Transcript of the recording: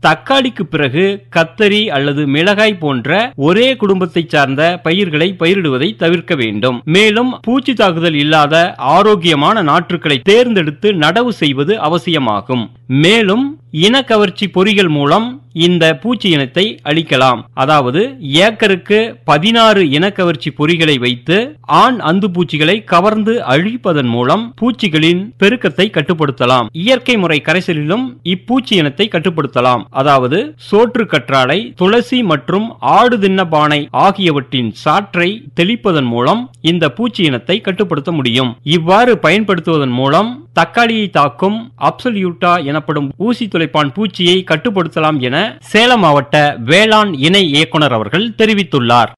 தக்காளிக்கு பிறகு கத்தரி அல்லது மிளகாய் போன்ற ஒரே குடும்பத்தை சார்ந்த பயிர்களை பயிரிடுவதை தவிர்க்க வேண்டும் மேலும் பூச்சி தாக்குதல் இல்லாத ஆரோக்கியமான நாற்றுக்களை தேர்ந்தெடுத்து நடவு செய்வது அவசியமாகும் மேலும் இனக்கவர்ச்சி பொறிகள் மூலம் இந்த பூச்சி இனத்தை அழிக்கலாம் அதாவது ஏக்கருக்கு பதினாறு இனக்கவர்ச்சி பொறிகளை வைத்து ஆண் அந்து பூச்சிகளை கவர்ந்து அழிப்பதன் மூலம் பூச்சிகளின் பெருக்கத்தை கட்டுப்படுத்தலாம் இயற்கை முறை கரைசலிலும் இப்பூச்சி இனத்தை கட்டுப்படுத்தலாம் அதாவது சோற்று கற்றாழை துளசி மற்றும் ஆடு தின்ன பானை ஆகியவற்றின் சாற்றை தெளிப்பதன் மூலம் இந்த பூச்சி இனத்தை கட்டுப்படுத்த முடியும் இவ்வாறு பயன்படுத்துவதன் மூலம் தக்காளியை தாக்கும் அப்சல்யூட்டா எனப்படும் ஊசி துளைப்பான் பூச்சியை கட்டுப்படுத்தலாம் என சேலம் மாவட்ட வேளாண் இணை இயக்குனர் அவர்கள் தெரிவித்துள்ளார்